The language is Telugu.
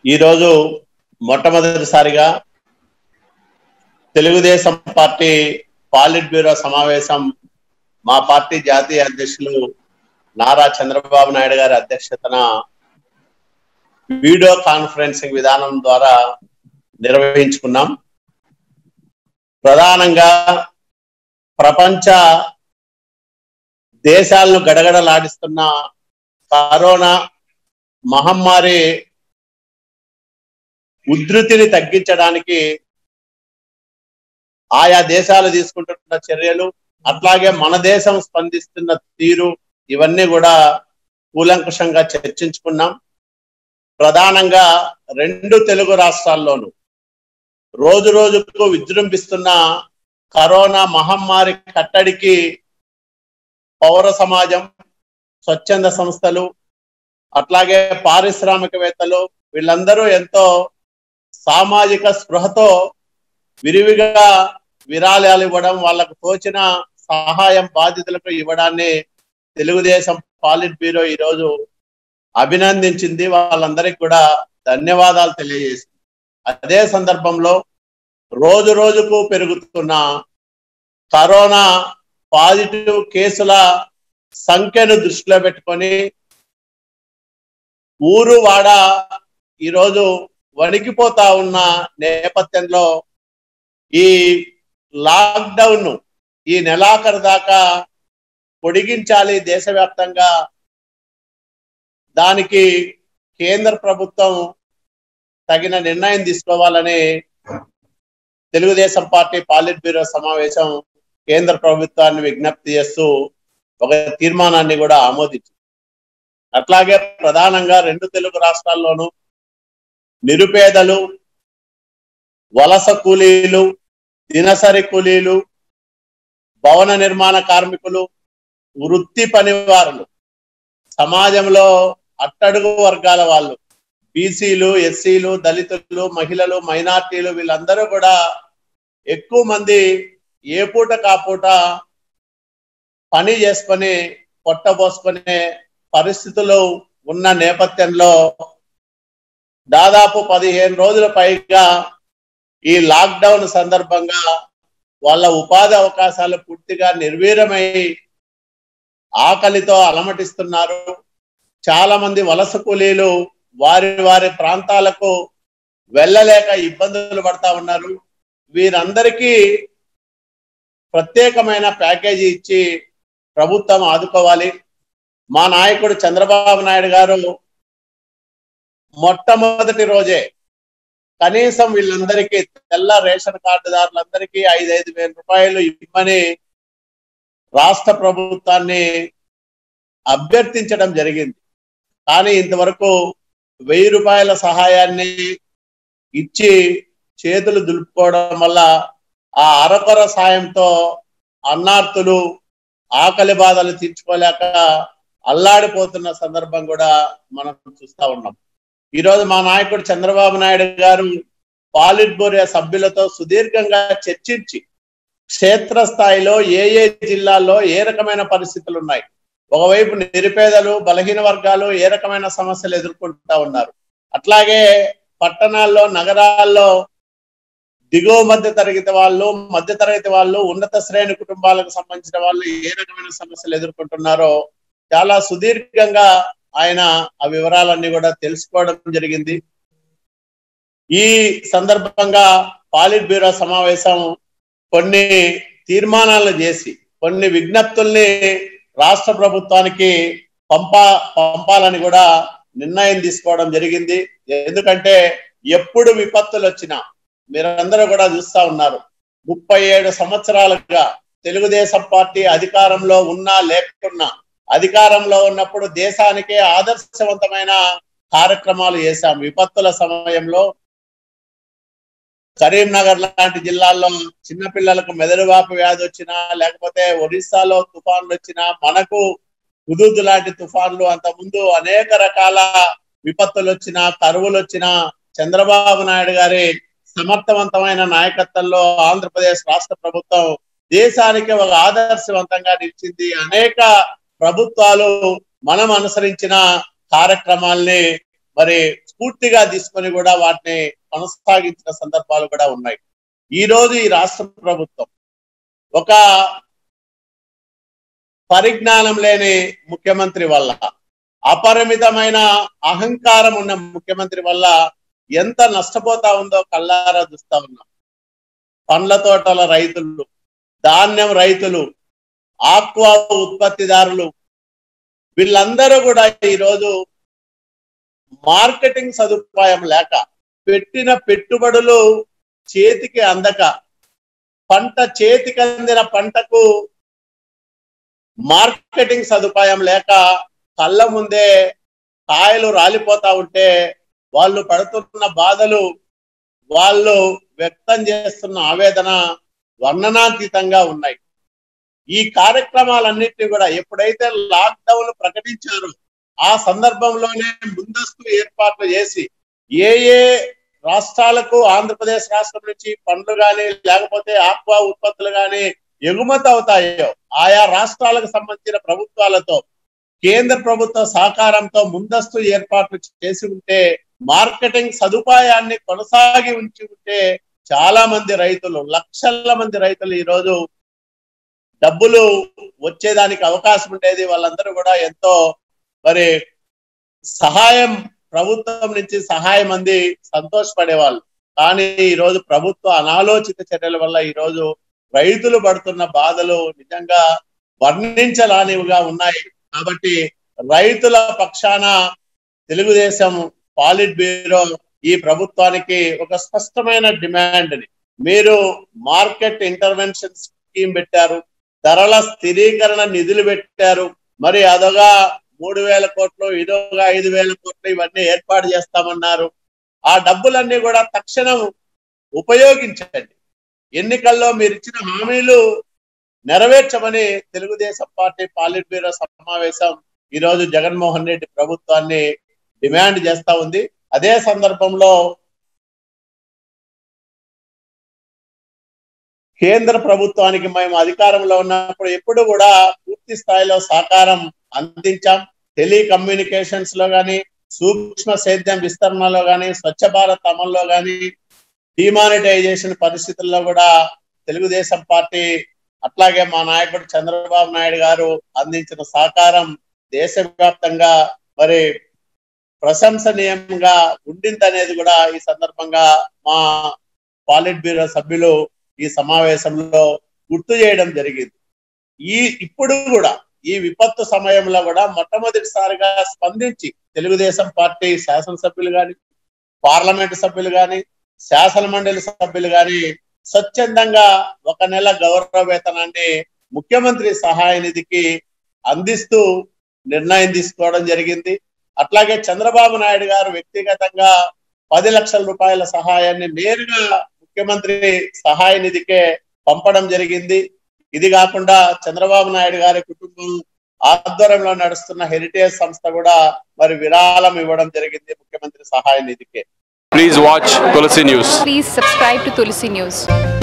ఈరోజు మొట్టమొదటిసారిగా తెలుగుదేశం పార్టీ పాలిట్ బ్యూరో సమావేశం మా పార్టీ జాతీయ అధ్యక్షులు నారా చంద్రబాబు నాయుడు గారి అధ్యక్షతన వీడియో కాన్ఫరెన్సింగ్ విధానం ద్వారా నిర్వహించుకున్నాం ప్రధానంగా ప్రపంచ దేశాలను గడగడలాడిస్తున్న కరోనా మహమ్మారి ఉధృతిని తగ్గించడానికి ఆయా దేశాలు తీసుకుంటున్న చర్యలు అట్లాగే మన దేశం స్పందిస్తున్న తీరు ఇవన్నీ కూడా కూలంకుషంగా చర్చించుకున్నాం ప్రధానంగా రెండు తెలుగు రాష్ట్రాల్లోనూ రోజు రోజుకు విజృంభిస్తున్న కరోనా మహమ్మారి కట్టడికి పౌర సమాజం స్వచ్ఛంద సంస్థలు అట్లాగే పారిశ్రామికవేత్తలు వీళ్ళందరూ ఎంతో సామాజిక స్పృహతో విరివిగా విరాళాలు ఇవ్వడం వాళ్ళకు తోచిన సహాయం బాధ్యతలకు ఇవ్వడాన్ని తెలుగుదేశం పాలిట్ బ్యూరో ఈరోజు అభినందించింది వాళ్ళందరికీ కూడా ధన్యవాదాలు తెలియజేసింది అదే సందర్భంలో రోజు రోజుకు పెరుగుతున్న కరోనా పాజిటివ్ కేసుల సంఖ్యను దృష్టిలో పెట్టుకొని ఊరు వాడ ఈరోజు వణికిపోతా ఉన్న నేపథ్యంలో ఈ లాక్డౌన్ ఈ నెలాఖరు దాకా పొడిగించాలి దేశవ్యాప్తంగా దానికి కేంద్ర ప్రభుత్వం తగిన నిర్ణయం తీసుకోవాలని తెలుగుదేశం పార్టీ పాలిట్ బ్యూరో సమావేశం కేంద్ర ప్రభుత్వాన్ని విజ్ఞప్తి చేస్తూ ఒక తీర్మానాన్ని కూడా ఆమోదించింది అట్లాగే ప్రధానంగా రెండు తెలుగు రాష్ట్రాల్లోనూ నిరుపేదలు వలస కూలీలు దినసరి కూలీలు భవన నిర్మాణ కార్మికులు వృత్తి పనివారులు సమాజంలో అట్టడుగు వర్గాల వాళ్ళు బీసీలు ఎస్సీలు దళితులు మహిళలు మైనార్టీలు వీళ్ళందరూ కూడా ఎక్కువ మంది ఏ పూట కాపూట పని చేసుకొని పొట్టబోసుకునే పరిస్థితులు ఉన్న నేపథ్యంలో దాదాపు పదిహేను రోజుల పైగా ఈ లాక్డౌన్ సందర్భంగా వాళ్ళ ఉపాధి అవకాశాలు పూర్తిగా నిర్వీర్యమై ఆకలితో అలమటిస్తున్నారు చాలా మంది వలస కూలీలు వారి వారి ప్రాంతాలకు వెళ్ళలేక ఇబ్బందులు పడతా ఉన్నారు వీరందరికీ ప్రత్యేకమైన ప్యాకేజీ ఇచ్చి ప్రభుత్వం ఆదుకోవాలి మా నాయకుడు చంద్రబాబు నాయుడు గారు మొట్టమొదటి రోజే కనీసం వీళ్ళందరికీ తెల్ల రేషన్ కార్డుదారులందరికీ ఐదైదు వేల రూపాయలు ఇవ్వమని రాష్ట్ర ప్రభుత్వాన్ని అభ్యర్థించడం జరిగింది కానీ ఇంతవరకు వెయ్యి రూపాయల సహాయాన్ని ఇచ్చి చేతులు దులుపుకోవడం వల్ల ఆ అరకొర సాయంతో అన్నార్తులు ఆకలి బాధలు తీర్చుకోలేక అల్లాడిపోతున్న సందర్భం కూడా మనం చూస్తా ఉన్నాం ఈరోజు మా నాయకుడు చంద్రబాబు నాయుడు గారు పాలిట్ బ్యూరో సభ్యులతో సుదీర్ఘంగా చర్చించి క్షేత్రస్థాయిలో ఏ ఏ జిల్లాల్లో ఏ రకమైన పరిస్థితులు ఉన్నాయి ఒకవైపు నిరుపేదలు బలహీన వర్గాలు ఏ రకమైన సమస్యలు ఎదుర్కొంటా ఉన్నారు అట్లాగే పట్టణాల్లో నగరాల్లో దిగువ మధ్య తరగతి వాళ్ళు మధ్య తరగతి వాళ్ళు ఉన్నత శ్రేణి కుటుంబాలకు సంబంధించిన వాళ్ళు ఏ రకమైన సమస్యలు ఎదుర్కొంటున్నారో చాలా సుదీర్ఘంగా ఆయన ఆ వివరాలన్నీ కూడా తెలుసుకోవడం జరిగింది ఈ సందర్భంగా పాలిట్ బ్యూరో సమావేశం కొన్ని తీర్మానాలను చేసి కొన్ని విజ్ఞప్తుల్ని రాష్ట్ర ప్రభుత్వానికి పంపా పంపాలని కూడా నిర్ణయం తీసుకోవడం జరిగింది ఎందుకంటే ఎప్పుడు విపత్తులు వచ్చినా మీరందరూ కూడా చూస్తా ఉన్నారు ముప్పై ఏడు సంవత్సరాలుగా తెలుగుదేశం పార్టీ అధికారంలో ఉన్నా లేకున్నా అధికారంలో ఉన్నప్పుడు దేశానికే ఆదర్శవంతమైన కార్యక్రమాలు చేశాం విపత్తుల సమయంలో కరీంనగర్ లాంటి జిల్లాల్లో చిన్నపిల్లలకు మెదడువాపు వ్యాధి వచ్చినా లేకపోతే ఒరిస్సాలో తుఫాన్లు వచ్చినా మనకు హుదూద్ లాంటి తుఫాన్లు అంత ముందు అనేక రకాల విపత్తులు వచ్చినా కరువులు వచ్చినా చంద్రబాబు నాయుడు గారి సమర్థవంతమైన నాయకత్వంలో ఆంధ్రప్రదేశ్ రాష్ట్ర ప్రభుత్వం దేశానికి ఒక ఆదర్శవంతంగా నిలిచింది అనేక ప్రభుత్వాలు మనం అనుసరించిన కార్యక్రమాల్ని మరి స్ఫూర్తిగా తీసుకొని కూడా వాటిని కొనసాగించిన సందర్భాలు కూడా ఉన్నాయి ఈ రోజు ఈ రాష్ట్ర ప్రభుత్వం ఒక పరిజ్ఞానం లేని ముఖ్యమంత్రి వల్ల అపరిమితమైన అహంకారం ఉన్న ముఖ్యమంత్రి వల్ల ఎంత నష్టపోతా ఉందో కళ్ళారా చూస్తా ఉన్నాం పండ్ల తోటల రైతులు ధాన్యం రైతులు ఆక్వా ఉత్పత్తిదారులు వీళ్ళందరూ కూడా ఈరోజు మార్కెటింగ్ సదుపాయం లేక పెట్టిన పెట్టుబడులు చేతికి అందక పంట చేతికి అందిన పంటకు మార్కెటింగ్ సదుపాయం లేక కళ్ళ ముందే కాయలు రాలిపోతా ఉంటే వాళ్ళు పడుతున్న బాధలు వాళ్ళు వ్యక్తం చేస్తున్న ఆవేదన వర్ణనాతీతంగా ఉన్నాయి ఈ కార్యక్రమాలన్నింటినీ కూడా ఎప్పుడైతే లాక్డౌన్ ప్రకటించారో ఆ సందర్భంలోనే ముందస్తు ఏర్పాట్లు చేసి ఏ ఏ రాష్ట్రాలకు ఆంధ్రప్రదేశ్ రాష్ట్రం నుంచి పండ్లు కానీ లేకపోతే ఆక్వా ఉత్పత్తులు కానీ ఎగుమతి అవుతాయో ఆయా రాష్ట్రాలకు సంబంధించిన ప్రభుత్వాలతో కేంద్ర ప్రభుత్వ సహకారంతో ముందస్తు ఏర్పాట్లు చేసి ఉంటే మార్కెటింగ్ సదుపాయాన్ని కొనసాగి ఉంచి ఉంటే చాలా మంది రైతులు లక్షల మంది రైతులు ఈరోజు డబ్బులు వచ్చేదానికి అవకాశం ఉండేది వాళ్ళందరూ కూడా ఎంతో మరి సహాయం ప్రభుత్వం నుంచి సహాయం అంది సంతోషపడేవాళ్ళు కానీ ఈరోజు ప్రభుత్వ అనాలోచిత చర్యల వల్ల ఈరోజు రైతులు పడుతున్న బాధలు నిజంగా వర్ణించలానివిగా ఉన్నాయి కాబట్టి రైతుల పక్షాన తెలుగుదేశం పాలిట్ బ్యూరో ఈ ప్రభుత్వానికి ఒక స్పష్టమైన డిమాండ్ ని మీరు మార్కెట్ ఇంటర్వెన్షన్ స్కీమ్ పెట్టారు ధరల స్థిరీకరణ నిధులు పెట్టారు మరి అదొగా మూడు వేల కోట్లు ఇదోగా ఐదు వేల కోట్లు ఇవన్నీ ఏర్పాటు చేస్తామన్నారు ఆ డబ్బులన్నీ కూడా తక్షణం ఉపయోగించండి ఎన్నికల్లో మీరు ఇచ్చిన హామీలు నెరవేర్చమని తెలుగుదేశం పార్టీ పాలిట్ బ్యూరో సమావేశం ఈ రోజు జగన్మోహన్ రెడ్డి ప్రభుత్వాన్ని డిమాండ్ చేస్తా ఉంది అదే సందర్భంలో కేంద్ర ప్రభుత్వానికి మేము అధికారంలో ఉన్నప్పుడు ఎప్పుడు కూడా పూర్తి స్థాయిలో సహకారం అందించాం టెలికమ్యూనికేషన్స్ లో గాని సూక్ష్మ సేద్యం విస్తరణలో గాని స్వచ్ఛ భారత్ అమల్లో గాని డిమానిటైజేషన్ పరిస్థితుల్లో కూడా తెలుగుదేశం పార్టీ అట్లాగే మా నాయకుడు చంద్రబాబు నాయుడు గారు అందించిన సహకారం దేశవ్యాప్తంగా మరి ప్రశంసనీయంగా ఉండిందనేది కూడా ఈ సందర్భంగా మా పాలిట్ బ్యూరో సభ్యులు ఈ సమావేశంలో గుర్తు చేయడం జరిగింది ఈ ఇప్పుడు కూడా ఈ విపత్తు సమయంలో కూడా మొట్టమొదటిసారిగా స్పందించి తెలుగుదేశం పార్టీ శాసనసభ్యులు గాని పార్లమెంటు సభ్యులు గాని శాసన మండలి సభ్యులు గాని స్వచ్ఛందంగా ఒక నెల గౌరవ వేతనాన్ని ముఖ్యమంత్రి సహాయ నిధికి అందిస్తూ నిర్ణయం తీసుకోవడం జరిగింది అట్లాగే చంద్రబాబు నాయుడు గారు వ్యక్తిగతంగా పది లక్షల రూపాయల సహాయాన్ని నేరుగా ముఖ్యమంత్రి సహాయ నిధికే పంపడం జరిగింది ఇది కాకుండా చంద్రబాబు నాయుడు గారి కుటుంబం ఆధ్వర్యంలో నడుస్తున్న హెరిటేజ్ సంస్థ కూడా మరి విరాళం ఇవ్వడం జరిగింది ముఖ్యమంత్రి సహాయ నిధికే Please watch Tulsi News. Please subscribe to Tulsi News.